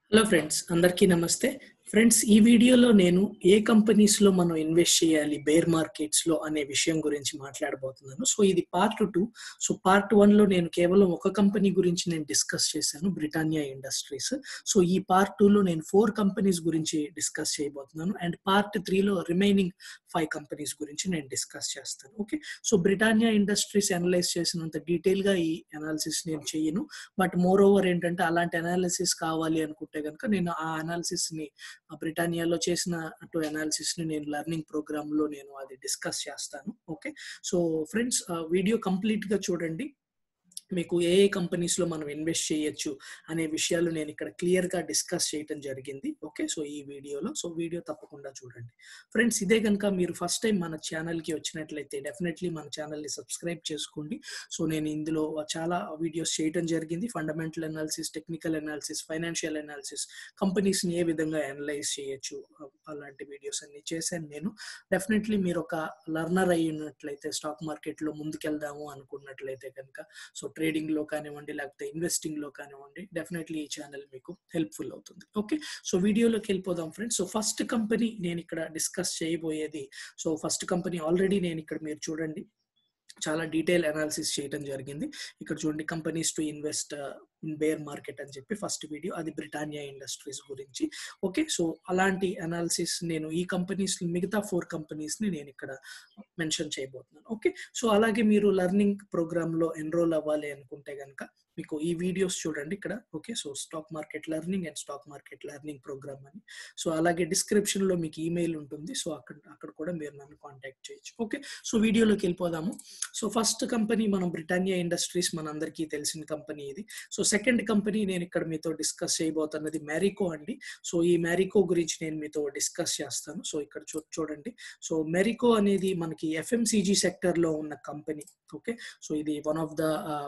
hello friends అందరికీ నమస్తే friends ఈ వీడియోలో నేను ఏ కంపెనీస్ లో మనం ఇన్వెస్ట్ చేయాలి బేర్ మార్కెట్స్ లో అనే విషయం గురించి మాట్లాడబోతున్నాను సో ఇది part two so part one లో నేను కేవలం ఒక కంపెనీ గురించి నేను డిస్కస్ చేశాను బ్రిటానియా ఇండస్ట్రీస్ సో ఈ పార్ట్ టూ లో నేను ఫోర్ కంపెనీస్ గురించి డిస్కస్ చేయబోతున్నాను అండ్ పార్ట్ త్రీలో రిమైనింగ్ ఫైవ్ కంపెనీస్ గురించి నేను డిస్కస్ చేస్తాను okay so Britannia Industries analyse చేసినంత డీటెయిల్ గా ఈ అనాలిసిస్ నేను చేయను బట్ మోర్ ఓవర్ ఏంటంటే అలాంటి అనాలిసిస్ కావాలి అనుకుంటే కనుక నేను ఆ అనాలిసిస్ ని బ్రిటానియాలో చేసిన అటు అనాలిసిస్ ని నేను లెర్నింగ్ ప్రోగ్రామ్ లో నేను అది డిస్కస్ చేస్తాను okay so friends video complete గా చూడండి మీకు ఏ ఏ కంపెనీస్ లో మనం ఇన్వెస్ట్ చేయొచ్చు అనే విషయాలు నేను ఇక్కడ క్లియర్ గా డిస్కస్ చేయటం జరిగింది ఓకే సో ఈ వీడియోలో సో వీడియో తప్పకుండా చూడండి ఫ్రెండ్స్ ఇదే కనుక మీరు ఫస్ట్ టైం మన ఛానల్ కి వచ్చినట్లయితే డెఫినెట్లీ మన ఛానల్ ని సబ్స్క్రైబ్ చేసుకోండి సో నేను ఇందులో చాలా వీడియోస్ చేయటం జరిగింది fundamental analysis technical analysis financial analysis companies ని ఏ విధంగా అనలైజ్ చేయొచ్చు అలాంటి వీడియోస్ అన్ని చేశాను నేను డెఫినెట్లీ మీరు ఒక లర్నర్ అయి ఉన్నట్లయితే స్టాక్ మార్కెట్ లో ముందుకెళ్దాము అనుకున్నట్లయితే కనుక సో ట్రేడింగ్ లో కానివ్వండి లేకపోతే ఇన్వెస్టింగ్ లో కానివ్వండి డెఫినెట్లీ ఈ ఛానల్ మీకు హెల్ప్ఫుల్ అవుతుంది ఓకే సో వీడియోలోకి వెళ్ళిపోదాం ఫ్రెండ్స్ సో ఫస్ట్ కంపెనీ నేను ఇక్కడ డిస్కస్ చేయబోయేది సో ఫస్ట్ కంపెనీ ఆల్రెడీ నేను ఇక్కడ మీరు చూడండి చాలా డీటెయిల్ అనాలిసిస్ చేయడం జరిగింది ఇక్కడ చూడండి companies to invest in bear market అని చెప్పి ఫస్ట్ వీడియో అది బ్రిటానియా ఇండస్ట్రీస్ గురించి ఓకే సో అలాంటి అనాలిసిస్ నేను ఈ కంపెనీస్ మిగతా ఫోర్ కంపెనీస్ ని నేను ఇక్కడ మెన్షన్ చేయబోతున్నాను ఓకే సో అలాగే మీరు లెర్నింగ్ ప్రోగ్రామ్ లో ఎన్రోల్ అవ్వాలి అనుకుంటే కనుక మీకు ఈ వీడియోస్ చూడండి ఇక్కడ okay so stock market learning and stock market learning program అని సో అలాగే డిస్క్రిప్షన్ లో మీకు ఈమెయిల్ ఉంటుంది సో అక్కడ అక్కడ కూడా మీరు నన్ను కాంటాక్ట్ చేయొచ్చు ఓకే సో వీడియోలోకి వెళ్ళిపోదాము సో ఫస్ట్ కంపెనీ మనం బ్రిటానియా ఇండస్ట్రీస్ మనందరికీ తెలిసిన కంపెనీ ఇది సో సెకండ్ కంపెనీ నేను ఇక్కడ మీతో డిస్కస్ చేయబోతున్నది మ్యారికో అండి సో ఈ మ్యారికో గురించి నేను మీతో డిస్కస్ చేస్తాను సో ఇక్కడ చూ చూడండి సో మెరికో అనేది మనకి ఎఫ్ఎంసీజీ సెక్టర్ లో ఉన్న కంపెనీ ఓకే సో ఇది one of the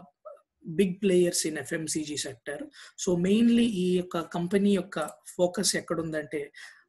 big players in FMCG sector so mainly ఈ యొక్క కంపెనీ యొక్క ఫోకస్ ఎక్కడుందంటే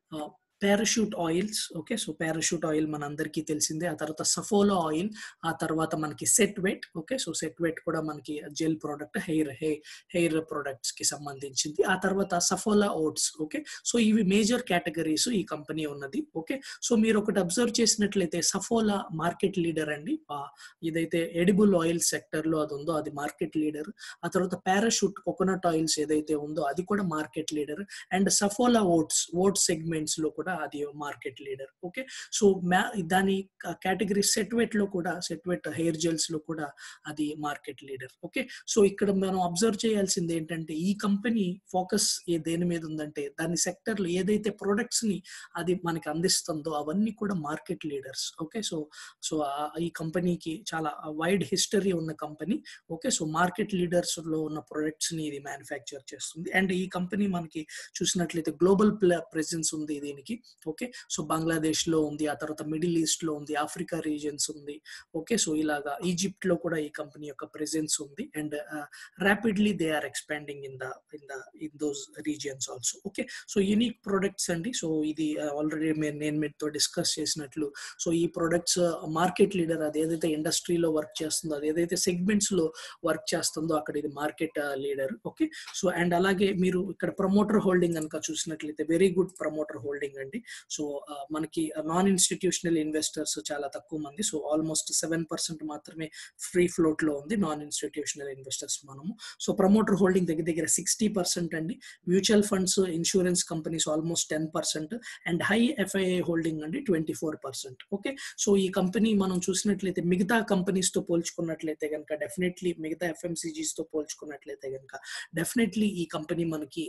Parachute oils okay so Parachute oil మన అందరికీ తెలిసిందే ఆ తర్వాత సఫోలో ఆయిల్ ఆ తర్వాత మనకి set wet okay so set wet కూడా మనకి gel product hair hair hair products కి సంబంధించింది ఆ తర్వాత సఫోలా ఓట్స్ ఓకే సో ఇవి మేజర్ కేటగిరీస్ ఈ కంపెనీ ఉన్నది ఓకే సో మీరు ఒకటి అబ్జర్వ్ చేసినట్లయితే సఫోలా మార్కెట్ లీడర్ అండి ఇదైతే ఎడిబుల్ ఆయిల్ సెక్టర్ లో అది ఉందో అది మార్కెట్ లీడర్ ఆ తర్వాత పారాషూట్ కోకోనట్ ఆయిల్స్ ఏదైతే ఉందో అది కూడా market leader and Saffola oats oats segments లో కూడా అది మార్కెట్ లీడర్ ఓకే సో మ్యా దాని కేటగిరీ సెట్వెట్ లో కూడా సెట్వెట్ హెయిర్ జెల్స్ లో కూడా అది మార్కెట్ లీడర్ ఓకే సో ఇక్కడ మనం అబ్జర్వ్ చేయాల్సింది ఏంటంటే ఈ కంపెనీ ఫోకస్ ఏ దేని మీద ఉందంటే దాని సెక్టర్ లో ఏదైతే ప్రొడక్ట్స్ ని అది మనకి అందిస్తుందో అవన్నీ కూడా market leaders okay so so ఈ కంపెనీకి చాలా వైడ్ హిస్టరీ ఉన్న company okay so market leaders లో ఉన్న ప్రొడక్ట్స్ ని ఇది మ్యానుఫ్యాక్చర్ చేస్తుంది అండ్ ఈ కంపెనీ మనకి చూసినట్లయితే గ్లోబల్ ప్రెజెన్స్ ఉంది దీనికి ఓకే సో బంగ్లాదేశ్ లో ఉంది ఆ తర్వాత మిడిల్ ఈస్ట్ లో ఉంది ఆఫ్రికా రీజియన్స్ ఉంది ఓకే సో ఇలాగా ఈజిప్ట్ లో కూడా ఈ కంపెనీ యొక్క ప్రెజెన్స్ ఉంది and rapidly they are expanding in the in the in those regions also okay so unique products అండి సో ఇది ఆల్రెడీ నేను మీతో డిస్కస్ చేసినట్లు సో ఈ ప్రొడక్ట్స్ మార్కెట్ లీడర్ అది ఏదైతే ఇండస్ట్రీలో వర్క్ చేస్తుందో అది ఏదైతే సెగ్మెంట్స్ లో వర్క్ చేస్తుందో అక్కడ ఇది market leader okay so and అలాగే మీరు ఇక్కడ ప్రమోటర్ హోల్డింగ్ కనుక చూసినట్లయితే వెరీ గుడ్ ప్రమోటర్ హోల్డింగ్ అండి సో మనకి నాన్ ఇన్స్టిట్యూషనల్ ఇన్వెస్టర్స్ చాలా తక్కువ మంది సో ఆల్మోస్ట్ సెవెన్ పర్సెంట్ మాత్రమే ఫ్రీ ఫ్లోట్ లో ఉంది నాన్ ఇన్స్టిట్యూషనల్ ఇన్వెస్టర్స్ మనము సో ప్రమోటర్ హోల్డింగ్ దగ్గర దగ్గర సిక్స్టీ పర్సెంట్ అండి mutual funds insurance companies almost ten percent and high FII holding అండి twenty four percent okay so ఈ కంపెనీ మనం చూసినట్లయితే మిగతా కంపెనీస్ తో పోల్చుకున్నట్లయితే కనుక డెఫినెట్లీ మిగతా ఎఫ్ఎంసీజీస్ తో పోల్చుకున్నట్లయితే కనుక డెఫినెట్లీ ఈ కంపెనీ మనకి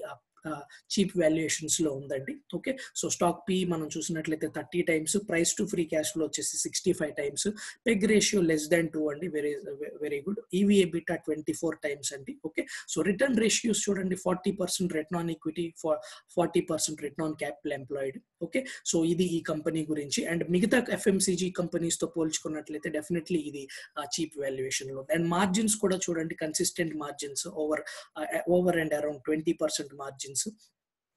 చీప్ వాల్యుయేషన్స్ లో ఉందండి ఓకే సో స్టాక్ పి మనం చూసినట్లయితే thirty times price to free cash flow వచ్చేసి sixty five times PEG ratio less than two అండి very very good EV EBITDA twenty four times అండి okay so return ratios చూడండి forty percent return on equity forty percent return on capital employed okay so ఇది ఈ company గురించి and మిగతా FMCG companies తో పోల్చుకున్నట్లయితే definitely ఇది చీప్ వాల్యుయేషన్ లో అండ్ మార్జిన్స్ కూడా చూడండి consistent margins over over and around twenty percent margins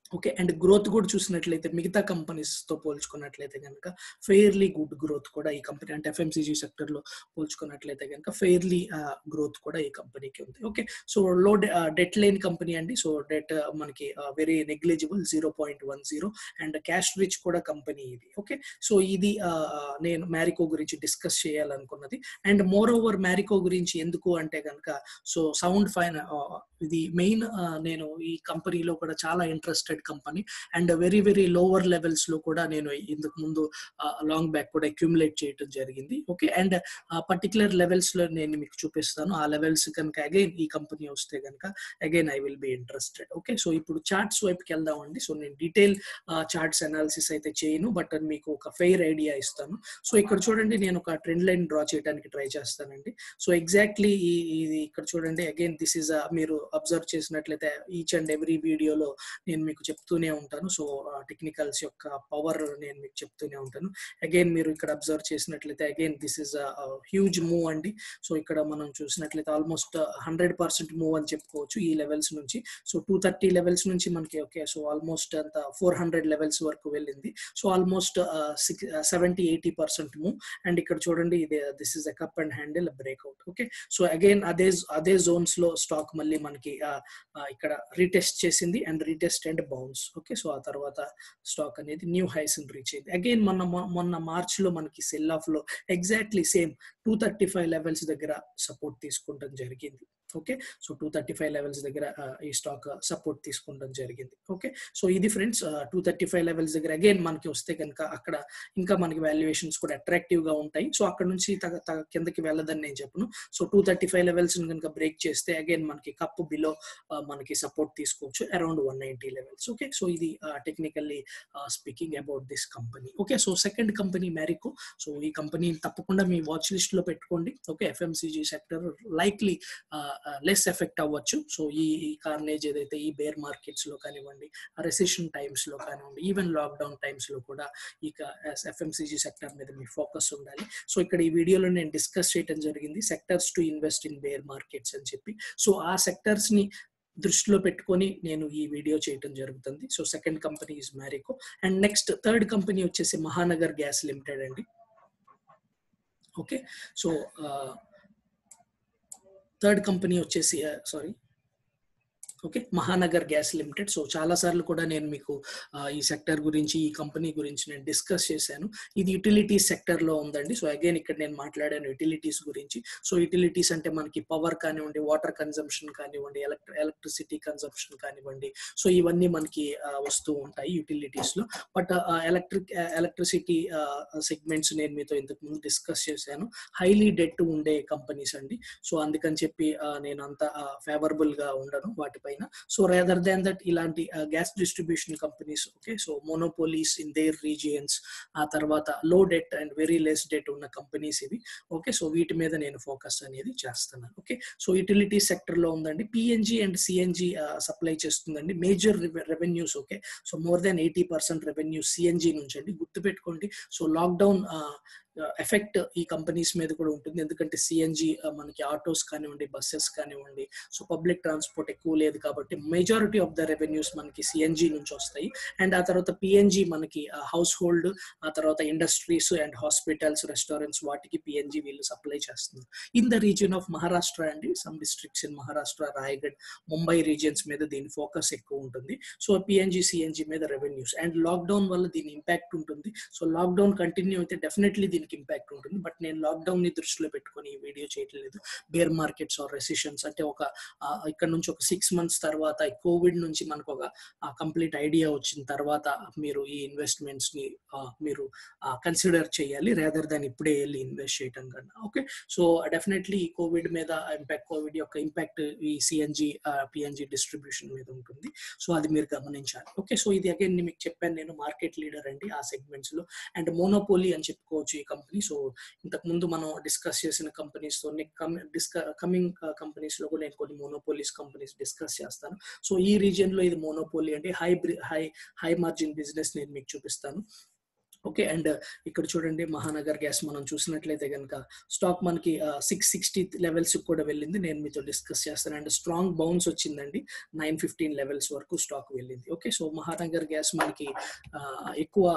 okay and growth కూడా చూసినట్లయితే మిగతా కంపెనీస్ తో పోల్చుకున్నట్లయితే కనుక ఫెయిర్లీ గుడ్ గ్రోత్ కూడా ఈ కంపెనీ అంటే ఎఫ్ఎంసీజీ సెక్టర్ లో పోల్చుకున్నట్లయితే కనుక ఫెయిర్లీ గ్రోత్ కూడా ఈ కంపెనీకి ఉంది ఓకే సో లో డెట్ లేని కంపెనీ అండి సో డెట్ మనకి very negligible zero point one zero and cash rich కూడా కంపెనీ ఇది ఓకే సో ఇది నేను మ్యారికో గురించి డిస్కస్ చేయాలనుకున్నది అండ్ మోర్ ఓవర్ మ్యారికో గురించి ఎందుకు అంటే కనుక సో సౌండ్ ఫైన్ ఇది మెయిన్ నేను ఈ కంపెనీలో కూడా చాలా interested company and very very lower levels లో కూడా నేను ఇందుకు ముందు లాంగ్ బ్యాక్ కూడా అక్యుములేట్ చేయడం జరిగింది ఓకే అండ్ పర్టికులర్ లెవెల్స్ లో నేను మీకు చూపిస్తాను ఆ లెవెల్స్ కనుక అగైన్ ఈ కంపెనీ వస్తే కనుక again I will be interested okay so ఇప్పుడు చార్ట్స్ వైపుకి వెళ్దామండి సో నేను డీటెయిల్ చార్ట్స్ అనాలిసిస్ అయితే చేయను బట్ మీకు ఒక ఫెయిర్ ఐడియా ఇస్తాను సో ఇక్కడ చూడండి నేను ఒక ట్రెండ్ లైన్ డ్రా చేయడానికి ట్రై చేస్తానండి సో ఎగ్జాక్ట్లీ ఇది ఇక్కడ చూడండి అగైన్ దిస్ ఇస్ మీరు అబ్జర్వ్ చేసినట్లయితే ఈచ్ అండ్ ఎవ్రీ వీడియోలో నేను మీకు చెప్తూనే ఉంటాను సో టెక్నికల్స్ యొక్క పవర్ నేను మీకు చెప్తూనే ఉంటాను అగైన్ మీరు ఇక్కడ అబ్జర్వ్ చేసినట్లయితే again this is huge move అండి సో ఇక్కడ మనం చూసినట్లయితే ఆల్మోస్ట్ హండ్రెడ్ పర్సెంట్ మూవ్ అని చెప్పుకోవచ్చు ఈ లెవెల్స్ నుంచి సో టూ థర్టీ లెవెల్స్ నుంచి మనకి ఓకే సో ఆల్మోస్ట్ అంత ఫోర్ హండ్రెడ్ లెవెల్స్ వరకు వెళ్ళింది so almost six seventy eighty percent move and ఇక్కడ చూడండి ఇది this is a cup and handle breakout okay so again అదే అదే జోన్స్ లో స్టాక్ మళ్ళీ మనకి ఇక్కడ రీటెస్ట్ చేసింది and retest and bounce okay so ఆ తర్వాత స్టాక్ అనేది న్యూ హైస్ రీచ్ అయింది అగైన్ మొన్న మొన్న మార్చ్ లో మనకి సెల్ ఆఫ్ లో exactly same two thirty five levels దగ్గర సపోర్ట్ తీసుకుంటాం జరిగింది okay so two thirty five levels దగ్గర ఈ స్టాక్ సపోర్ట్ తీసుకుంటాం జరిగింది ఓకే సో ఇది friends two thirty five levels దగ్గర అగైన్ మనకి వస్తే కనుక అక్కడ ఇంకా మనకి వాల్యుయేషన్స్ కూడా అట్రాక్టివ్ గా ఉంటాయి సో అక్కడ నుంచి కిందకి వెళ్ళదని నేను చెప్పను so two thirty five levels కనుక బ్రేక్ చేస్తే అగైన్ మనకి కప్ బిలో మనకి సపోర్ట్ తీసుకోవచ్చు around one ninety levels okay so ఇది technically speaking about this company okay so second company Marico so ఈ కంపెనీ తప్పకుండా మీ వాచ్ లిస్ట్ లో పెట్టుకోండి okay FMCG sector likely less effect అవ్వచ్చు సో ఈ కార్నేజ్ ఏదైతే ఈ బేర్ మార్కెట్స్ లో కానివ్వండి రెసిషన్ టైమ్స్ లో కానివ్వండి ఈవెన్ లాక్డౌన్ టైమ్స్ లో కూడా ఈ ఎఫ్ఎంసీజీ సెక్టర్ మీద మీ ఫోకస్ ఉండాలి సో ఇక్కడ ఈ వీడియోలో నేను డిస్కస్ చేయడం జరిగింది sectors to invest in bear markets అని చెప్పి సో ఆ సెక్టర్స్ ని దృష్టిలో పెట్టుకొని నేను ఈ వీడియో చేయడం జరుగుతుంది so second company is Marico and next third company వచ్చేసి మహానగర్ గ్యాస్ లిమిటెడ్ అండి ఓకే సో థర్డ్ కంపెనీ వచ్చేసి sorry okay Mahanagar gas limited so చాలా సార్లు కూడా నేను మీకు ఈ సెక్టర్ గురించి ఈ కంపెనీ గురించి నేను డిస్కస్ చేశాను ఇది యూటిలిటీస్ సెక్టర్ లో ఉందండి సో అగైన్ ఇక్కడ నేను మాట్లాడాను యూటిలిటీస్ గురించి సో యూటిలిటీస్ అంటే మనకి పవర్ కానివ్వండి వాటర్ కన్జంప్షన్ కానివ్వండి ఎలక్ట్రి ఎలక్ట్రిసిటీ కన్జంప్షన్ కానివ్వండి సో ఇవన్నీ మనకి వస్తూ ఉంటాయి యూటిలిటీస్ లో బట్ ఎలక్ట్రిక్ ఎలక్ట్రిసిటీ సెగ్మెంట్స్ నేను మీతో ఇంతకు ముందు డిస్కస్ చేశాను హైలీ డెట్ ఉండే కంపెనీస్ అండి సో అందుకని చెప్పి నేను అంత ఫేవరబుల్ గా ఉండను వాటిపై పైన సో రేదర్ దాన్ దట్ ఇలాంటి gas distribution companies okay so monopolies in their regions ఆ తర్వాత low debt and very less debt ఉన్న కంపెనీస్ ఇవి ఓకే సో వీటి మీద నేను ఫోకస్ అనేది చేస్తున్నాను ఓకే సో యూటిలిటీ సెక్టర్ లో ఉందండి పిఎన్జి అండ్ సిఎన్జి సప్లై చేస్తుందండి major revenues okay so more than eighty percent revenue CNG నుంచి అండి గుర్తుపెట్టుకోండి సో లాక్డౌన్ ఎఫెక్ట్ ఈ కంపెనీస్ మీద కూడా ఉంటుంది ఎందుకంటే సిఎన్జి మనకి ఆటోస్ కానివ్వండి బస్సెస్ కానివ్వండి సో పబ్లిక్ ట్రాన్స్పోర్ట్ ఎక్కువ లేదు కాబట్టి మెజారిటీ ఆఫ్ ద రెవెన్యూస్ మనకి సిఎన్జి నుంచి వస్తాయి అండ్ ఆ తర్వాత పిఎన్జి మనకి హౌస్ హోల్డ్ ఆ తర్వాత ఇండస్ట్రీస్ అండ్ హాస్పిటల్స్ రెస్టారెంట్స్ వాటికి పిఎన్జి వీళ్ళు సప్లై చేస్తున్నారు in the region of Maharashtra అండి some districts in Maharashtra Raigad Mumbai regions మీద దీని ఫోకస్ ఎక్కువ ఉంటుంది సో పిఎన్జి సిఎన్జి మీద రెవెన్యూస్ అండ్ లాక్డౌన్ వల్ల దీని ఇంపాక్ట్ ఉంటుంది సో లాక్డౌన్ కంటిన్యూ అయితే డెఫినెట్లీ దీనికి ఇంపాక్ట్ ఉంటుంది బట్ నేను లాక్డౌన్ ని దృష్టిలో పెట్టుకొని ఈ వీడియో చేయట్లేదు బేర్ మార్కెట్స్ ఆర్ రెసిషన్స్ అంటే ఒక ఇక్కడ నుంచి ఒక సిక్స్ మంత్స్ తర్వాత ఈ కోవిడ్ నుంచి మనకు ఒక కంప్లీట్ ఐడియా వచ్చిన తర్వాత మీరు ఈ ఇన్వెస్ట్మెంట్స్ ని మీరు కన్సిడర్ చేయాలి రేదర్ దాన్ ఇప్పుడే వెళ్ళి ఇన్వెస్ట్ చేయటం కన్నా ఓకే సో డెఫినెట్లీ ఈ కోవిడ్ మీద ఇంపాక్ట్ కోవిడ్ యొక్క ఇంపాక్ట్ ఈ సిఎన్జి పిఎన్జి డిస్ట్రిబ్యూషన్ మీద ఉంటుంది సో అది మీరు గమనించాలి ఓకే సో ఇది అగైన్ మీకు చెప్పాను నేను మార్కెట్ లీడర్ అండి ఆ సెగ్మెంట్స్ లో అండ్ మోనోపోలీ అని చెప్పుకోవచ్చు ఈ కంపెనీ సో ఇంతకు ముందు మనం డిస్కస్ చేసిన కంపెనీస్ తో డిస్క కమింగ్ కంపెనీస్ లో కూడా నేను కొన్ని మోనోపోలీస్ కంపెనీస్ డిస్కస్ చేస్తాను సో ఈ రీజియన్ లో ఇది మోనోపోలీ అంటే high high high margin business నేను మీకు చూపిస్తాను ఓకే అండ్ ఇక్కడ చూడండి మహానగర్ గ్యాస్ మనం చూసినట్లయితే కనుక స్టాక్ మనకి సిక్స్ సిక్స్టీ లెవెల్స్ కూడా వెళ్ళింది నేను మీతో డిస్కస్ చేస్తాను అండ్ స్ట్రాంగ్ బౌన్స్ వచ్చిందండి నైన్ ఫిఫ్టీన్ లెవెల్స్ వరకు స్టాక్ వెళ్ళింది ఓకే సో మహానగర్ గ్యాస్ మనకి ఎక్కువ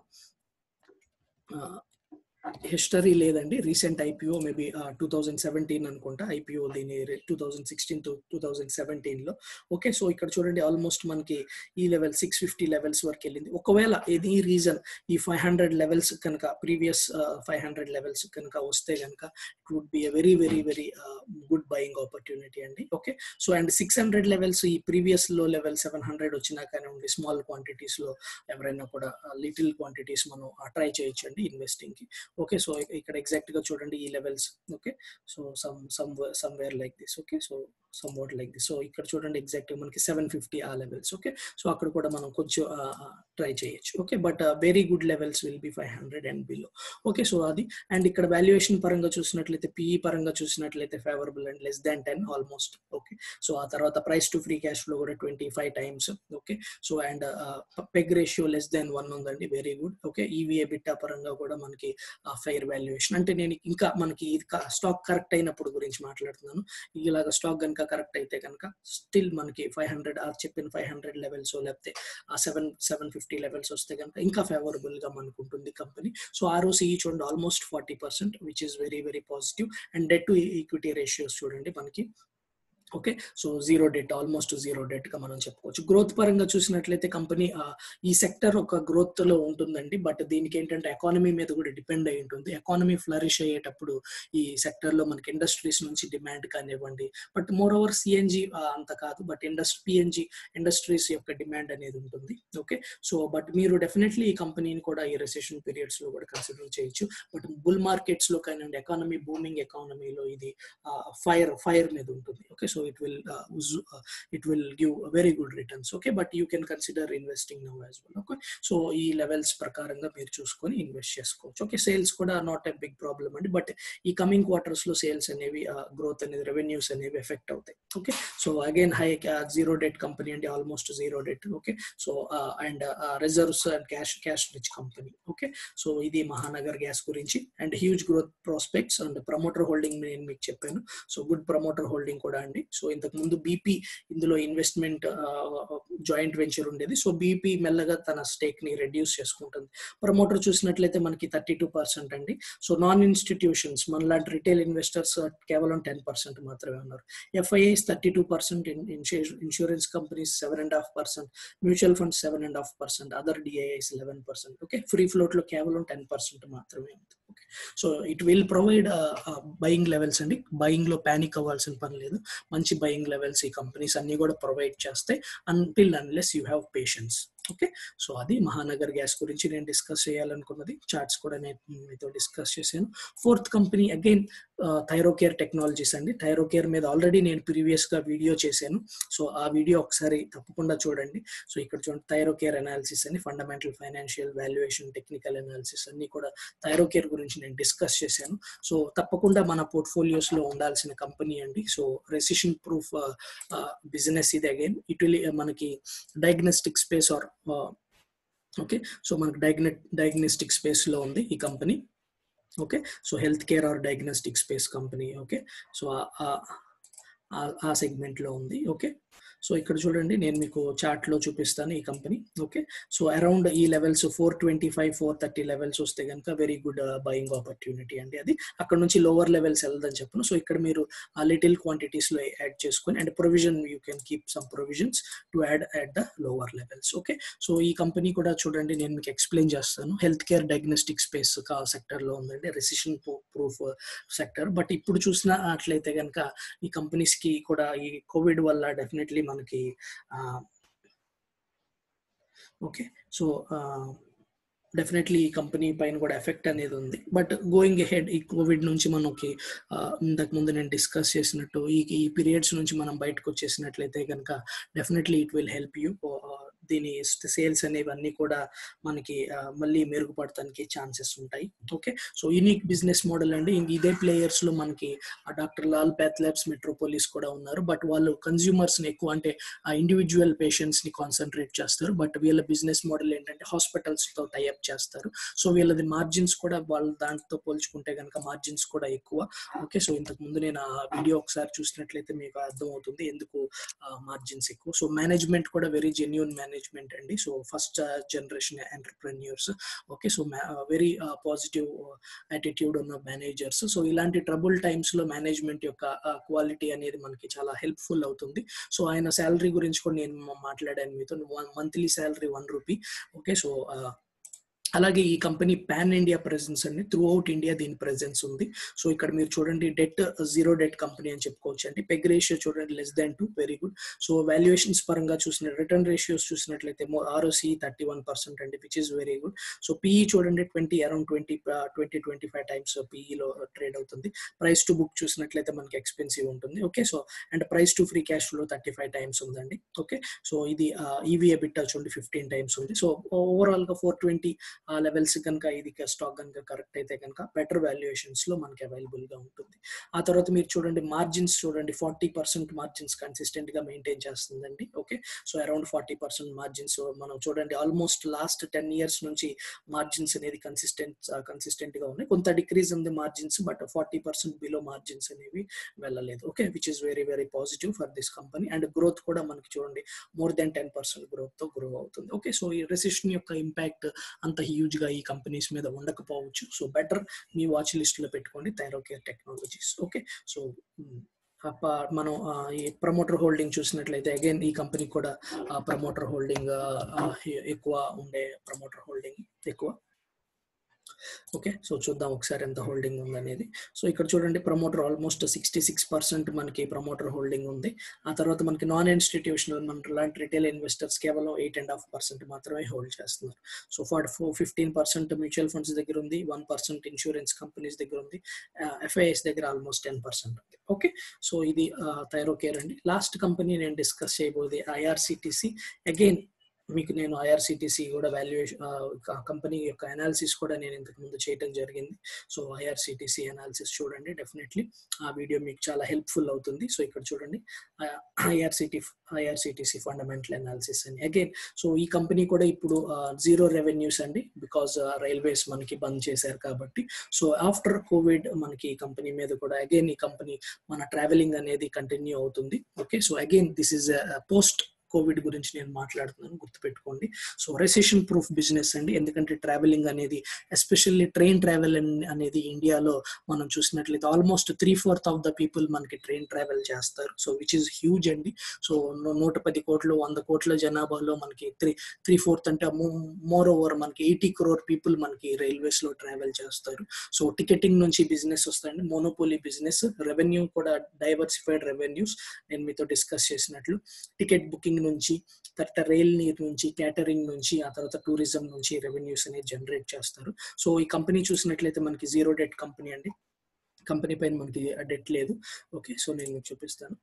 హిస్టరీ లేదండి recent IPO maybe two thousand seventeen అనుకుంటా ఐపీఓ దీని two thousand sixteen to two thousand సెవెంటీన్లో ఓకే సో ఇక్కడ చూడండి ఆల్మోస్ట్ మనకి ఈ లెవెల్ సిక్స్ ఫిఫ్టీ లెవెల్స్ వరకు వెళ్ళింది ఒకవేళ ఎనీ రీజన్ ఈ ఫైవ్ హండ్రెడ్ లెవెల్స్ కనుక ప్రీవియస్ ఫైవ్ హండ్రెడ్ లెవెల్స్ కనుక వస్తే కనుక it would be a very very very good buying opportunity అండి okay so and six hundred levels ఈ previous low level seven hundred వచ్చినా కానివ్వండి స్మాల్ క్వాంటిటీస్ లో ఎవరైనా కూడా లిటిల్ క్వాంటిటీస్ మనం ట్రై చేయొచ్చండి ఇన్వెస్టింగ్ కి ఓకే సో ఇక్కడ ఎగ్జాక్ట్ గా చూడండి ఈ levels okay so some some somewhere like this okay so somewhat like this so ఇక్కడ చూడండి ఎగ్జాక్ట్ మనకి సెవెన్ ఫిఫ్టీ ఆ లెవెల్స్ ఓకే సో అక్కడ కూడా మనం కొంచెం ట్రై చేయొచ్చు okay but very good levels will be five hundred and below okay so అది అండ్ ఇక్కడ వాల్యుయేషన్ పరంగా చూసినట్లయితే పిఈ పరంగా చూసినట్లయితే favourable and less than ten almost okay so ఆ తర్వాత price to free cash flow కూడా twenty five times okay so and PEG ratio less than one ఉందండి very good okay EV EBITDA పరంగా కూడా మనకి ఫైర్ వాల్యుయేషన్ అంటే నేను ఇంకా మనకి స్టాక్ కరెక్ట్ అయినప్పుడు గురించి మాట్లాడుతున్నాను ఇలాగ స్టాక్ కనుక కరెక్ట్ అయితే కనుక స్టిల్ మనకి ఫైవ్ హండ్రెడ్ ఆ చెప్పిన ఫైవ్ హండ్రెడ్ లెవెల్స్ లేకపోతే ఆ సెవెన్ సెవెన్ ఫిఫ్టీ లెవెల్స్ వస్తే కనుక ఇంకా ఫేవరబుల్ గా మనకు ఉంటుంది కంపెనీ సో ఆర్ఓసి చూడండి almost forty percent which is very very positive and debt to equity ratios చూడండి మనకి okay so zero debt almost zero debt గా మనం చెప్పుకోవచ్చు గ్రోత్ పరంగా చూసినట్లయితే కంపెనీ ఈ సెక్టర్ ఒక గ్రోత్ లో ఉంటుందండి బట్ దీనికి ఏంటంటే ఎకానమీ మీద కూడా డిపెండ్ అయి ఉంటుంది ఎకానమీ ఫ్లరిష్ అయ్యేటప్పుడు ఈ సెక్టర్ లో మనకి ఇండస్ట్రీస్ నుంచి డిమాండ్ కానివ్వండి బట్ మోర్ ఓవర్ సిఎన్జి అంత కాదు బట్ ఇండస్ట్రీ పిఎన్జి ఇండస్ట్రీస్ యొక్క డిమాండ్ అనేది ఉంటుంది ఓకే సో బట్ మీరు డెఫినెట్లీ ఈ కంపెనీని కూడా ఈ రెసెషన్ పీరియడ్స్ లో కూడా కన్సిడర్ చేయొచ్చు బట్ బుల్ మార్కెట్స్ లో కానివ్వండి ఎకానమీ బూమింగ్ ఎకానమీలో ఇది ఫైర్ ఫైర్ మీద ఉంటుంది okay so it will uh, uh, it will give very good returns okay but you can consider investing now as well okay so ఈ levels ప్రకారంగా మీరు చూసుకొని ఇన్వెస్ట్ చేసుకోవచ్చు ఓకే సేల్స్ కూడా నాట్ ఎ బిగ్ ప్రాబ్లమ్ అండి but ఈ coming quarters లో sales అనేవి గ్రోత్ అనేది రెవెన్యూస్ అనేవి ఎఫెక్ట్ అవుతాయి okay so again high zero debt company అంటే almost zero debt okay so and reserves and cash cash rich company okay so ఇది Mahanagar gas గురించి and huge growth prospects and promoter holding నేను మీకు చెప్పాను so good promoter holding కూడా అండి so ఇంతకు ముందు బీపీ ఇందులో ఇన్వెస్ట్మెంట్ జాయింట్ వెంచర్ ఉండేది సో బీపీ మెల్లగా తన స్టేక్ ని రెడ్యూస్ చేసుకుంటుంది ప్రమోటర్ చూసినట్లయితే మనకి థర్టీ టూ పర్సెంట్ అండి సో నాన్ ఇన్స్టిట్యూషన్స్ మనలాంటి రిటైల్ ఇన్వెస్టర్స్ కేవలం టెన్ పర్సెంట్ మాత్రమే ఉన్నారు FIIs thirty two percent insurance companies seven and half percent mutual funds seven and half percent other DIIs eleven percent okay free float లో కేవలం ten percent మాత్రమే ఉంది okay so it will provide buying levels అండి buying లో panic అవ్వాల్సిన పని లేదు మంచి బయింగ్ లెవెల్స్ ఈ కంపెనీస్ అన్ని కూడా ప్రొవైడ్ చేస్తాయి until unless you have patience okay so అది మహానగర్ గ్యాస్ గురించి నేను డిస్కస్ చేయాలనుకున్నది చార్ట్స్ కూడా నేను మీతో డిస్కస్ చేశాను fourth company again Thyrocare technologies అండి థైరోకేర్ మీద ఆల్రెడీ నేను ప్రీవియస్ గా వీడియో చేశాను సో ఆ వీడియో ఒకసారి తప్పకుండా చూడండి సో ఇక్కడ చూడండి థైరోకేర్ అనాలిసిస్ అని fundamental financial valuation technical analysis అన్ని కూడా థైరోకేర్ గురించి నేను డిస్కస్ చేశాను సో తప్పకుండా మన పోర్ట్ఫోలియోస్ లో ఉండాల్సిన కంపెనీ అండి సో రెసిషన్ ప్రూఫ్ బిజినెస్ ఇది అగైన్ ఇటు మనకి diagnostic space or okay so మనకు డయాగ్న డయాగ్నోస్టిక్ స్పేస్ లో ఉంది ఈ company okay so health care or diagnostic space company okay so ఆ సెగ్మెంట్ లో ఉంది ఓకే సో ఇక్కడ చూడండి నేను మీకు చార్ట్ లో చూపిస్తాను ఈ కంపెనీ ఓకే సో అరౌండ్ ఈ levels four twenty five four thirty levels వస్తే కనుక వెరీ గుడ్ బయింగ్ ఆపర్చునిటీ అండి అది అక్కడ నుంచి లోవర్ లెవెల్స్ వెళ్దని చెప్పను సో ఇక్కడ మీరు ఆ లిటిల్ క్వాంటిటీస్ లో యాడ్ చేసుకొని and provision you can keep some provisions to add at the lower levels okay so ఈ కంపెనీ కూడా చూడండి నేను మీకు ఎక్స్ప్లెయిన్ చేస్తాను health care diagnostic space sector లో ఉందండి రెసిషన్ ప్రూఫ్ సెక్టర్ బట్ ఇప్పుడు చూసిన అట్లయితే కనుక ఈ కంపెనీస్ కి కూడా ఈ కోవిడ్ వల్ల డెఫినెట్లీ మనకి ఓకే సో డెఫినెట్లీ ఈ కంపెనీ పైన కూడా ఎఫెక్ట్ అనేది ఉంది బట్ గోయింగ్ హెడ్ ఈ కోవిడ్ నుంచి మనకి ఇంతకు ముందు నేను డిస్కస్ చేసినట్టు ఈ ఈ పీరియడ్స్ నుంచి మనం బయటకు వచ్చేసినట్లయితే కనుక definitely it will help you దీని సేల్స్ అనేవి అన్ని కూడా మనకి మళ్ళీ మెరుగుపడటానికి ఛాన్సెస్ ఉంటాయి okay so unique business model అండి ఇంక ఇదే ప్లేయర్స్ లో మనకి doctor Lal path labs Metropolis కూడా ఉన్నారు బట్ వాళ్ళు కన్జ్యూమర్స్ ని ఎక్కువ అంటే ఆ ఇండివిజువల్ పేషెంట్స్ ని కాన్సన్ట్రేట్ చేస్తారు బట్ వీళ్ళ బిజినెస్ మోడల్ ఏంటంటే హాస్పిటల్స్ తో టైఅప్ చేస్తారు సో వీళ్ళది మార్జిన్స్ కూడా వాళ్ళ దాంతో పోల్చుకుంటే కనుక మార్జిన్స్ కూడా ఎక్కువ ఓకే సో ఇంతకు ముందు నేను ఆ వీడియో ఒకసారి చూసినట్లయితే మీకు అర్థమవుతుంది ఎందుకు మార్జిన్స్ ఎక్కువ సో మేనేజ్మెంట్ కూడా వెరీ జెన్యున్ మేనేజ్మెంట్ అండి so first generation entrepreneurs okay so very positive attitude ఉన్న మేనేజర్స్ సో ఇలాంటి ట్రబుల్ టైమ్స్ లో మేనేజ్మెంట్ యొక్క క్వాలిటీ అనేది మనకి చాలా హెల్ప్ఫుల్ అవుతుంది సో ఆయన శాలరీ గురించి కూడా నేను మాట్లాడాను మీతో monthly salary one rupee okay so అలాగే ఈ కంపెనీ పాన్ ఇండియా ప్రెసెన్స్ అండి త్రూ అవుట్ ఇండియా దీని ప్రెసెన్స్ ఉంది సో ఇక్కడ మీరు చూడండి డెట్ జీరో డెట్ కంపెనీ అని చెప్పుకోవచ్చు అండి పెగ్ రేషియో చూడండి less than two very good so valuations పరంగా చూసిన రిటర్న్ రేషియోస్ చూసినట్లయితే ఆర్ఓసి థర్టీ వన్ పర్సెంట్ అండి which is very good so PE చూడండి twenty around twenty twenty twenty five times పీఈలో ట్రేడ్ అవుతుంది ప్రైస్ టు బుక్ చూసినట్లయితే మనకి ఎక్స్పెన్సివ్ ఉంటుంది okay so and price to free cash flow thirty five times ఉందండి okay so ఇది EVA బిట్ చూడండి ఫిఫ్టీన్ టైమ్స్ ఉంది సో ఓవరాల్ గా ఫోర్ ట్వంటీ ఆ లెవెల్స్ కనుక ఇది స్టాక్ కనుక కరెక్ట్ అయితే కనుక బెటర్ వాల్యుయేషన్స్ లో మనకి అవైలబుల్ గా ఉంటుంది ఆ తర్వాత మీరు చూడండి మార్జిన్స్ చూడండి ఫార్టీ పర్సెంట్ మార్జిన్స్ కన్సిస్టెంట్ గా మెయింటైన్ చేస్తుందండి okay so around forty percent margins మనం చూడండి ఆల్మోస్ట్ లాస్ట్ టెన్ ఇయర్స్ నుంచి మార్జిన్స్ అనేది కన్సిస్టెంట్ కన్సిస్టెంట్ గా ఉన్నాయి కొంత డిక్రీజ్ ఉంది margins but forty percent below margins అనేవి వెళ్ళలేదు okay which is very very positive for this company and growth కూడా మనకి చూడండి more than ten percent growth తో గ్రో అవుతుంది ఓకే సో ఈ రెసిషన్ యొక్క ఇంపాక్ట్ అంత హ్యూజ్ గా ఈ కంపెనీస్ మీద ఉండకపోవచ్చు సో బెటర్ మీ వాచ్ లిస్ట్ లో పెట్టుకోండి థైరోకేర్ టెక్నాలజీస్ ఓకే సో మనం ఈ ప్రమోటర్ హోల్డింగ్ చూసినట్లయితే అగైన్ ఈ కంపెనీ కూడా ప్రమోటర్ హోల్డింగ్ ఎక్కువ ఉండే ప్రమోటర్ హోల్డింగ్ ఎక్కువ ఓకే సో చూద్దాం ఒకసారి ఎంత హోల్డింగ్ ఉంది అనేది సో ఇక్కడ చూడండి promoter almost sixty six percent మనకి ప్రమోటర్ హోల్డింగ్ ఉంది ఆ తర్వాత మనకి నాన్ ఇన్స్టిట్యూషనల్ మన లాంటి రిటైల్ ఇన్వెస్టర్స్ కేవలం ఎయిట్ అండ్ హాఫ్ పర్సెంట్ మాత్రమే హోల్డ్ చేస్తున్నారు so forty four fifteen percent mutual funds దగ్గర ఉంది వన్ పర్సెంట్ ఇన్సూరెన్స్ కంపెనీస్ దగ్గర ఉంది ఎఫ్ఐఎస్ దగ్గర ఆల్మోస్ట్ టెన్ పర్సెంట్ ఉంది ఓకే సో ఇది థైరోకేర్ అండి లాస్ట్ కంపెనీ నేను డిస్కస్ చేయబోది ఐఆర్సిటిసి అగైన్ మీకు నేను ఐఆర్సిటిసి కూడా వాల్యుయేషన్ కంపెనీ యొక్క అనాలిసిస్ కూడా నేను ఇంతకు ముందు చేయడం జరిగింది సో ఐఆర్సిటిసి అనాలిసిస్ చూడండి డెఫినెట్లీ ఆ వీడియో మీకు చాలా హెల్ప్ఫుల్ అవుతుంది సో ఇక్కడ చూడండి ఐఆర్సిటి ఐఆర్సిటిసి ఫండమెంటల్ అనాలిసిస్ అని అగైన్ సో ఈ కంపెనీ కూడా ఇప్పుడు జీరో రెవెన్యూస్ అండి బికాస్ రైల్వేస్ మనకి బంద్ చేశారు కాబట్టి సో ఆఫ్టర్ కోవిడ్ మనకి ఈ కంపెనీ మీద కూడా అగైన్ ఈ కంపెనీ మన ట్రావెలింగ్ అనేది కంటిన్యూ అవుతుంది okay so again this is post covid గురించి నేను మాట్లాడుతున్నాను గుర్తుపెట్టుకోండి సో రెసెషన్ ప్రూఫ్ బిజినెస్ అండి ఎందుకంటే ట్రావెలింగ్ అనేది ఎస్పెషల్లీ ట్రైన్ ట్రావెల్ అనేది ఇండియాలో మనం చూసినట్లయితే almost three fourth of the people మనకి ట్రైన్ ట్రావెల్ చేస్తారు సో విచ్ ఇస్ హ్యూజ్ అండి సో నూట పది కోట్లు వంద కోట్ల జనాభాలో మనకి త్రీ త్రీ ఫోర్త్ అంటే మోర్ ఓవర్ మనకి ఎయిటీ క్రోర్ పీపుల్ మనకి రైల్వేస్ లో ట్రావెల్ చేస్తారు సో టికెటింగ్ నుంచి బిజినెస్ వస్తాయండి మోనోపోలీ బిజినెస్ రెవెన్యూ కూడా డైవర్సిఫైడ్ రెవెన్యూస్ నేను మీతో డిస్కస్ చేసినట్లు టికెట్ బుకింగ్ నుంచి తర్వాత రైల్ నీర్ నుంచి క్యాటరింగ్ నుంచి ఆ తర్వాత టూరిజం నుంచి రెవెన్యూస్ అనేది జనరేట్ చేస్తారు సో ఈ కంపెనీ చూసినట్లయితే మనకి జీరో డెట్ కంపెనీ అండి కంపెనీ పైన మనకి డెట్ లేదు ఓకే సో నేను మీకు చూపిస్తాను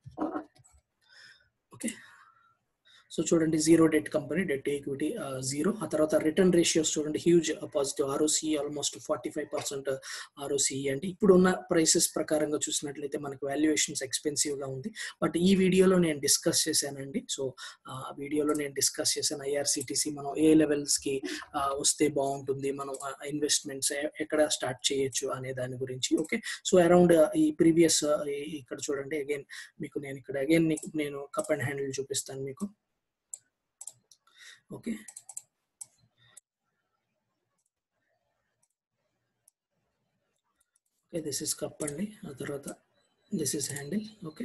ఓకే సో చూడండి zero debt company debt equity zero ఆ తర్వాత రిటర్న్ రేషియోస్ చూడండి huge positive ROC almost forty five percent ROC అంటే ఇప్పుడున్న ప్రైసెస్ ప్రకారంగా చూసినట్లయితే మనకి వాల్యుయేషన్స్ ఎక్స్పెన్సివ్ గా ఉంది బట్ ఈ వీడియోలో నేను డిస్కస్ చేశానండి సో ఆ వీడియోలో నేను డిస్కస్ చేశాను ఐఆర్సిటిసి మనం ఏ లెవెల్స్ కి వస్తే బాగుంటుంది మనం ఇన్వెస్ట్మెంట్స్ ఎక్కడ స్టార్ట్ చేయొచ్చు అనే దాని గురించి ఓకే సో అరౌండ్ ఈ ప్రీవియస్ ఇక్కడ చూడండి అగైన్ మీకు నేను ఇక్కడ అగైన్ నేను కప్ అండ్ హ్యాండిల్ చూపిస్తాను మీకు okay okay this is cup అండి ఆ తర్వాత this is handle okay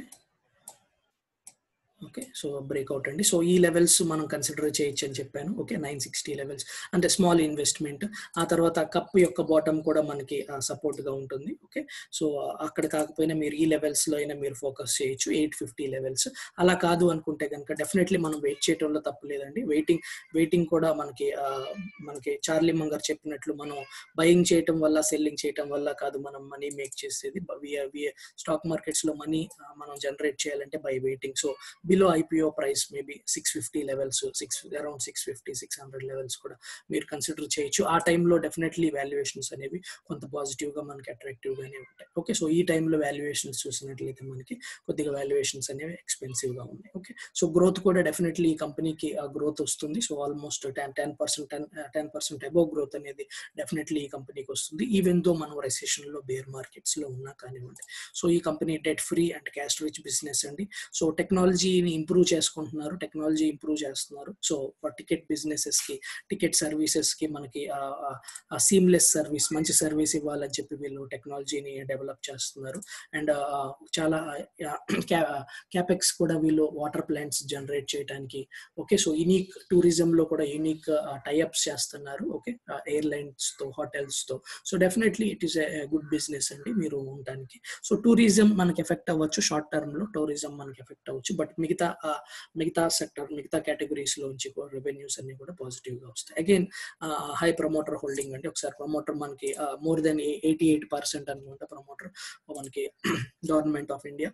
okay so breakout అండి సో ఈ లెవెల్స్ మనం కన్సిడర్ చేయొచ్చు అని చెప్పాను ఓకే నైన్ సిక్స్టీ లెవెల్స్ అంటే స్మాల్ ఇన్వెస్ట్మెంట్ ఆ తర్వాత కప్ యొక్క బాటమ్ కూడా మనకి సపోర్ట్ గా ఉంటుంది ఓకే సో అక్కడ కాకపోయినా మీరు ఈ లెవెల్స్ లో అయినా మీరు ఫోకస్ చేయొచ్చు ఎయిట్ ఫిఫ్టీ లెవెల్స్ అలా కాదు అనుకుంటే కనుక డెఫినెట్లీ మనం వెయిట్ చేయడంలో తప్పు లేదండి వెయిటింగ్ వెయిటింగ్ కూడా మనకి మనకి చార్లీ మంగర్ చెప్పినట్లు మనం బయింగ్ చేయటం వల్ల సెల్లింగ్ చేయటం వల్ల కాదు మనం మనీ మేక్ చేసేది స్టాక్ మార్కెట్స్ లో మనీ మనం జనరేట్ చేయాలంటే బై వెయిటింగ్ సో బిలో లో IPO price maybe six fifty levels six around six fifty six hundred levels కూడా మీరు కన్సిడర్ చేయొచ్చు ఆ టైంలో డెఫినెట్లీ వాల్యుయేషన్స్ అనేవి కొంత పాజిటివ్ గా మనకి అట్రాక్టివ్ గానే ఉంటాయి ఓకే సో ఈ టైంలో వాల్యుయేషన్స్ చూసినట్లయితే మనకి కొద్దిగా వాల్యుయేషన్స్ అనేవి ఎక్స్పెన్సివ్ గా ఉన్నాయి ఓకే సో గ్రోత్ కూడా డెఫినెట్లీ ఈ కంపెనీకి ఆ గ్రోత్ వస్తుంది so almost ten ten percent ten ten percent above growth అనేది డెఫినెట్లీ ఈ కంపెనీకి వస్తుంది ఈవెన్ దో మనం రెసెషన్ లో బేర్ మార్కెట్స్ లో ఉన్నా కానివ్వండి సో ఈ company debt free and cash rich business అండి సో టెక్నాలజీని ఇంప్రూవ్ చేసుకుంటున్నారు టెక్నాలజీ ఇంప్రూవ్ చేస్తున్నారు సో టికెట్ బిజినెసెస్ కి టికెట్ సర్వీసెస్ కి మనకి సీమ్లెస్ సర్వీస్ మంచి సర్వీస్ ఇవ్వాలని చెప్పి వీళ్ళు టెక్నాలజీని డెవలప్ చేస్తున్నారు అండ్ చాలా క్యాపెక్స్ కూడా వీళ్ళు వాటర్ ప్లాంట్స్ జనరేట్ చేయడానికి ఓకే సో యూనిక్ టూరిజం లో కూడా యూనిక్ టైఅప్స్ చేస్తున్నారు ఓకే ఎయిర్లైన్స్ తో హోటల్స్ తో so definitely it is a good business అండి మీరు ఉండడానికి సో టూరిజం మనకి ఎఫెక్ట్ అవ్వచ్చు షార్ట్ టర్మ్ లో టూరిజం మనకి ఎఫెక్ట్ అవ్వచ్చు బట్ మిగతా మిగతా సెక్టర్ మిగతా కేటగిరీస్ లోంచి రెవెన్యూస్ అన్ని కూడా పాజిటివ్ గా వస్తాయి అగైన్ హై ప్రమోటర్ హోల్డింగ్ అంటే ఒకసారి ప్రమోటర్ మనకి more than eighty eight percent అనుకుంటా ప్రమోటర్ మనకి government of India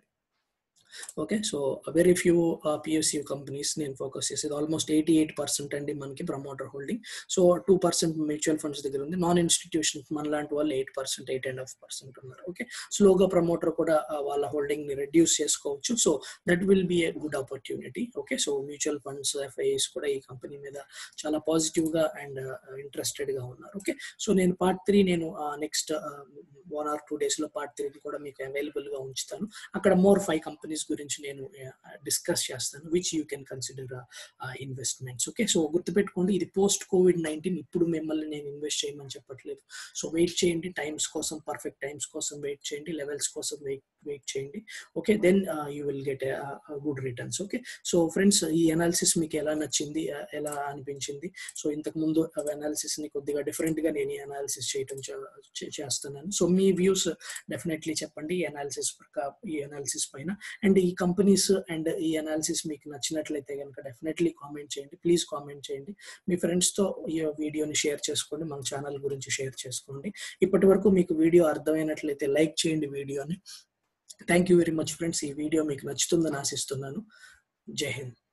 okay so very few PSU companies నేను ఫోకస్ చేసేది ఆల్మోస్ట్ ఎయిటీ ఎయిట్ పర్సెంట్ అండి మనకి promoter holding so two percent mutual funds దగ్గర ఉంది నాన్ ఇన్స్టిట్యూషన్ మన లాంటి వాళ్ళు eight percent eight and half percent ఉన్నారు ఓకే స్లోగా ప్రమోటర్ కూడా వాళ్ళ హోల్డింగ్ ని రెడ్యూస్ చేసుకోవచ్చు so that will be a good opportunity okay so mutual funds FIs కూడా ఈ కంపెనీ మీద చాలా పాజిటివ్ గా అండ్ ఇంట్రెస్టెడ్ గా ఉన్నారు ఓకే సో నేను పార్ట్ త్రీ నేను next one or two days లో పార్ట్ త్రీ కూడా మీకు అవైలబుల్ గా ఉంచుతాను అక్కడ మోర్ ఫైవ్ కంపెనీస్ గురించి నేను డిస్కస్ చేస్తాను which you can consider investments okay so గుర్తుపెట్టుకోండి ఇది పోస్ట్ కోవిడ్ నైన్టీన్ ఇప్పుడు మిమ్మల్ని నేను ఇన్వెస్ట్ చేయమని చెప్పట్లేదు సో వెయిట్ చేయండి టైమ్స్ కోసం పర్ఫెక్ట్ టైమ్స్ కోసం వెయిట్ చేయండి లెవెల్స్ కోసం వెయిట్ వెయిట్ చేయండి okay then you will get good returns okay so friends ఈ అనాలిసిస్ మీకు ఎలా నచ్చింది ఎలా అనిపించింది సో ఇంతకు ముందు అనాలిసిస్ ని కొద్దిగా డిఫరెంట్ గా నేను ఈ అనాలిసిస్ చేయటం చేస్తున్నాను సో మీ వ్యూస్ డెఫినెట్లీ చెప్పండి ఈ అనాలిసిస్ ఈ అనాలిసిస్ పైన అండ్ ఈ కంపెనీస్ అండ్ ఈ అనాలిసిస్ మీకు నచ్చినట్లయితే కనుక డెఫినెట్లీ కామెంట్ చేయండి ప్లీజ్ కామెంట్ చేయండి మీ ఫ్రెండ్స్తో ఈ వీడియోని షేర్ చేసుకోండి మన ఛానల్ గురించి షేర్ చేసుకోండి ఇప్పటి వరకు మీకు వీడియో అర్థమైనట్లయితే లైక్ చేయండి వీడియోని thank you very much friends ఈ వీడియో మీకు నచ్చుతుందని ఆశిస్తున్నాను జై హింద్